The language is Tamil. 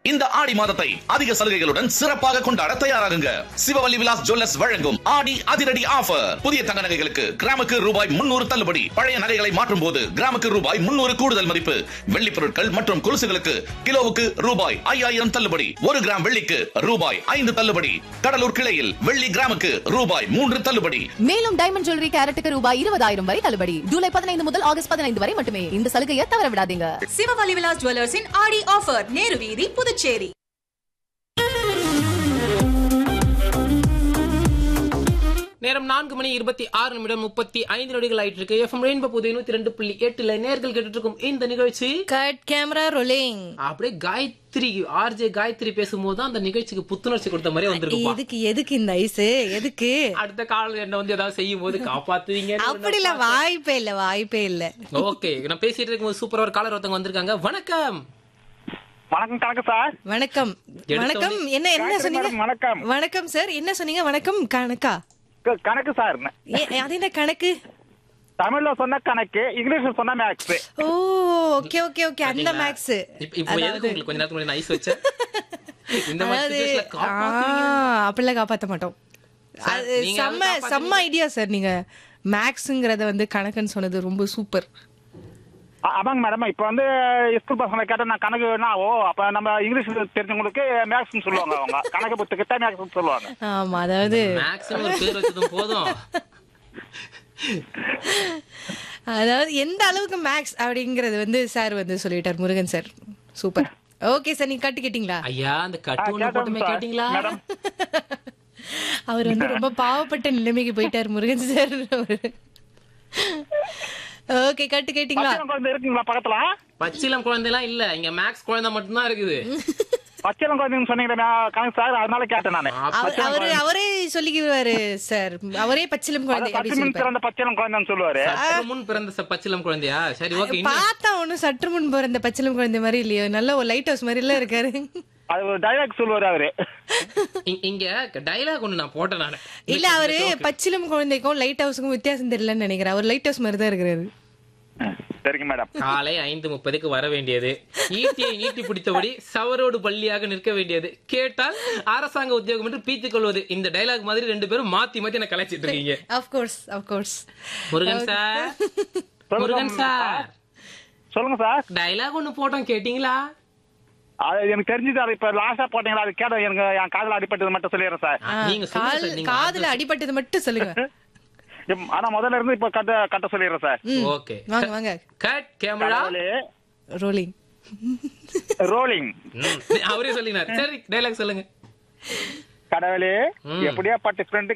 இந்த ஆடி மாதத்தை அதிக சலுகைகளுடன் சிறப்பாக கொண்டாட தயாராகுங்க சிவவல்லி விலாஸ் ஜுவல்லர்ஸ் வழங்கும் ஆடி அதிரடி ஆஃபர் புதிய தங்க நகைகளுக்கு கிராமுக்கு ரூபாய் முன்னூறு தள்ளுபடி பழைய நகைகளை மாற்றும் போது கிராமுக்கு ரூபாய் முன்னூறு கூடுதல் மதிப்பு வெள்ளி பொருட்கள் மற்றும் கொலுசுகளுக்கு கிலோவுக்கு ரூபாய் ஐயாயிரம் தள்ளுபடி ஒரு கிராம் வெள்ளிக்கு ரூபாய் ஐந்து தள்ளுபடி கடலூர் கிளையில் வெள்ளி கிராமுக்கு ரூபாய் மூன்று தள்ளுபடி மேலும் டைமண்ட் ஜுவல்லரி கேரட்டுக்கு ரூபாய் இருபதாயிரம் வரை தள்ளுபடி ஜூலை பதினைந்து முதல் ஆகஸ்ட் பதினைந்து வரை மட்டுமே இந்த சலுகையை தவற விடாதீங்க சிவவலி விலாஸ் ஜுவல்லர்ஸின் ஆடி ஆஃபர் நேரு வீதி புதுச்சேரி நேரம் நான்கு மணி இருபத்தி ஆறு நிமிடம் முப்பத்தி ஐந்து நொடிகள் ஆயிட்டு இருக்கு எஃப்எம் ரெயின்போ புது நூத்தி ரெண்டு புள்ளி எட்டுல நேர்கள் கேட்டுட்டு இருக்கும் இந்த நிகழ்ச்சி கட் கேமரா ரோலிங் அப்படியே காயத்ரி ஆர்ஜே காயத்ரி பேசும்போது தான் அந்த நிகழ்ச்சிக்கு புத்துணர்ச்சி கொடுத்த மாதிரி வந்திருக்குப்பா எதுக்கு எதுக்கு இந்த ஐஸ் எதுக்கு அடுத்த காலம் என்ன வந்து ஏதாவது செய்யும் போது காப்பாத்துவீங்க அப்படி இல்ல வாய்ப்பே இல்ல வாய்ப்பே இல்ல ஓகே நான் பேசிட்டு இருக்கும்போது சூப்பரா ஒரு காலர் ஒருத்தவங்க வந்திருக்காங்க வணக்கம் வணக்கம் கணக்கு சார் வணக்கம் எடுத்த வணக்கம் என்ன என்ன காயத்ரி சொன்னீங்க மேடம், வணக்கம். வணக்கம் சார் என்ன சொன்னீங்க வணக்கம் கணக்கா க- கணக்கு சார் ஏ, அது என்ன கணக்கு தமிழ்ல சொன்ன கணக்கு இங்கிலீஷ்ல சொன்ன மேக்ஸ் ஓ ஓகே ஓகே ஓகே அந்த மேக்ஸ் இப்ப- இப்போ எதுக்கு உங்களுக்கு கொஞ்ச நேரத்துக்கு முன்னாடி ஐஸ் வச்சேன் இந்த மாதிரி அதாவது situationல ஆ, காப்பாத்துவீங்க. அப்படிலாம் காப்பாத்த மாட்டோம் சார், அது நீங்க செம்ம காப்பாத்துவீங்க. செம்ம ஐடியா சார் நீங்க மேக்ஸ்ங்கிறத வந்து கணக்குன்னு சொன்னது ரொம்ப சூப்பர் ஆ- ஆமாங்க மேடம் இப்ப வந்து ஸ்கூல் பசங்களை கேட்டா நான் கணக்கு வேணா ஓ அப்ப நம்ம இங்கிலீஷ் தெரிஞ்சவங்களுக்கு மேக்ஸ் சொல்லுவாங்க அவங்க கணக்கு புத்துக்கிட்ட மேக்ஸ் சொல்லுவாங்க ஆமா அதாவது மேக்ஸ்னு ஒரு பேர் வச்சதும் போதும் அதாவது எந்த அளவுக்கு மேக்ஸ் அப்படிங்கறது வந்து சார் வந்து சொல்லிட்டார் Murugan sir super okay sir நீங்க கட்டு கேட்டீங்களா ஐயா அந்த கட்டு ஆ, ஒண்ணு கேட்டோம் போட்டுமே சார். கேட்டீங்களா மேடம். அவர் வந்து ரொம்ப பாவப்பட்ட நிலைமைக்கு போயிட்டார் முருகன் சார் ஓகே கட்டு கேட்டீங்களா பச்சளம் குழந்தை இருக்குங்களா பக்கத்துல பச்சிலம் குழந்தை எல்லாம் இல்ல இங்க மேக்ஸ் குழந்தை மட்டும்தான் இருக்குது பச்சளம் குழந்தைன்னு சொன்னீங்களே மே- கணக்கு சார் அதனால கேட்டேன் நானு அவர் அவரு அவரே சொல்லிக்குவாரு சார் அவரே பச்சிலம் குழந்தை சற்று அப்படின்னு முன் சொல்லிப்பாரு பிறந்த பச்சளம் குழந்தைன்னு சொல்லுவாரு சற்று முன் பிறந்த ச- பச்சிலம் குழந்தையா சரி ஓகே இன்னும் பார்த்தா ஒண்ணும் சற்று முன் பிறந்த பச்சிலம் குழந்தை மாதிரி இல்லையோ நல்ல ஒரு லைட் ஹவுஸ் மாதிரி எல்லாம் இருக்காரு அது ஒரு டைலாக் சொல்லுவாரு அவரு இ- இங்க டைலாக் ஒண்ணு நான் போட்டேன் நானு இல்ல அவரு பச்சிலம் குழந்தைக்கும் லைட் ஹவுஸுக்கும் வித்தியாசம் தெரியலன்னு நினைக்கிறேன் அவர் லைட் ஹவுஸ் மாதிரி தான் இருக்கிறாரு சரிங்க மேடம் காலை ஐந்து முப்பதுக்கு வர வேண்டியது ஈட்டியை நீட்டி பிடித்தபடி சவரோடு பள்ளியாக நிற்க வேண்டியது கேட்டால் அரசாங்க உத்தியோகம் என்று பீத்திக் கொள்வது இந்த டைலாக் மாதிரி ரெண்டு பேரும் மாத்தி மாத்தி என்ன கலாய்ச்சிட்டு இருக்கீங்க of course of course Murugan sir Murugan sir சொல்லுங்க சார் டைலாக் ஒண்ணு போட்டோம் கேட்டீங்களா அது எனக்கு தெரிஞ்சது அது இப்ப லாஸ்டா போட்டீங்களா அது கேட்ட எனக்கு என் காதுல அடிப்பட்டது மட்டும் சொல்லிடுறேன் சார் நீங்க சொல்லுங்க கால் சார், நீங்க காதுல அடிபட்டது மட்டும் சொல்லுங்க இம், ஆனா முதல்ல இருந்து இப்ப கட்ட கட்ட சொல்லிடுறேன் சார் ஓகே வாங்க வாங்க கட் கேமரா ரோலிங் ரோலிங் அவரே சொல்லினார் சரி டைலாக் சொல்லுங்க கடவுளே ம். எப்படியா பட்டு ஃப்ரெண்டு